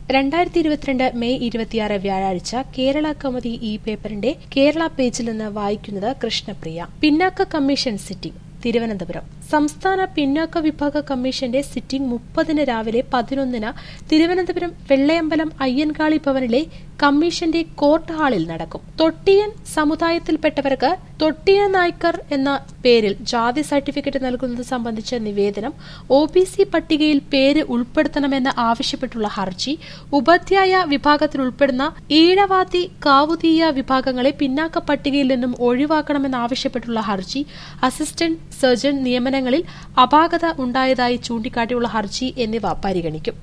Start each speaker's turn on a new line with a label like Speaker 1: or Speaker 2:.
Speaker 1: രണ്ടായിരത്തി ഇരുപത്തിരണ്ട് മെയ് ഇരുപത്തിയാറ് വ്യാഴാഴ്ച കേരള കൗമുദി ഈ പേപ്പറിന്റെ കേരള പേജിൽ നിന്ന് വായിക്കുന്നത് കൃഷ്ണപ്രിയ പിന്നാക്ക കമ്മീഷൻ സിറ്റിംഗ് തിരുവനന്തപുരം സംസ്ഥാന പിന്നാക്ക വിഭാഗ കമ്മീഷന്റെ സിറ്റിംഗ് മുപ്പതിന് രാവിലെ പതിനൊന്നിന് തിരുവനന്തപുരം വെള്ളയമ്പലം അയ്യൻകാളി ഭവനിലെ കമ്മീഷന്റെ കോർട്ട് ഹാളിൽ നടക്കും തൊട്ടിയൻ സമുദായത്തിൽപ്പെട്ടവർക്ക് തൊട്ടിയൻ നായ്ക്കർ എന്ന പേരിൽ ജാതി സർട്ടിഫിക്കറ്റ് നൽകുന്നത് സംബന്ധിച്ച നിവേദനം ഒ ബി സി പട്ടികയിൽ പേര് ഉൾപ്പെടുത്തണമെന്ന് ആവശ്യപ്പെട്ടുള്ള ഹർജി ഉപാധ്യായ വിഭാഗത്തിൽ ഉൾപ്പെടുന്ന ഈഴവാതി കാവുതീയ വിഭാഗങ്ങളെ പിന്നാക്ക പട്ടികയിൽ നിന്നും ഒഴിവാക്കണമെന്നാവശ്യപ്പെട്ടുള്ള ഹർജി അസിസ്റ്റന്റ് സർജൻ നിയമനങ്ങളിൽ അപാകത ഉണ്ടായതായി ചൂണ്ടിക്കാട്ടിയുള്ള ഹർജി എന്നിവ പരിഗണിക്കും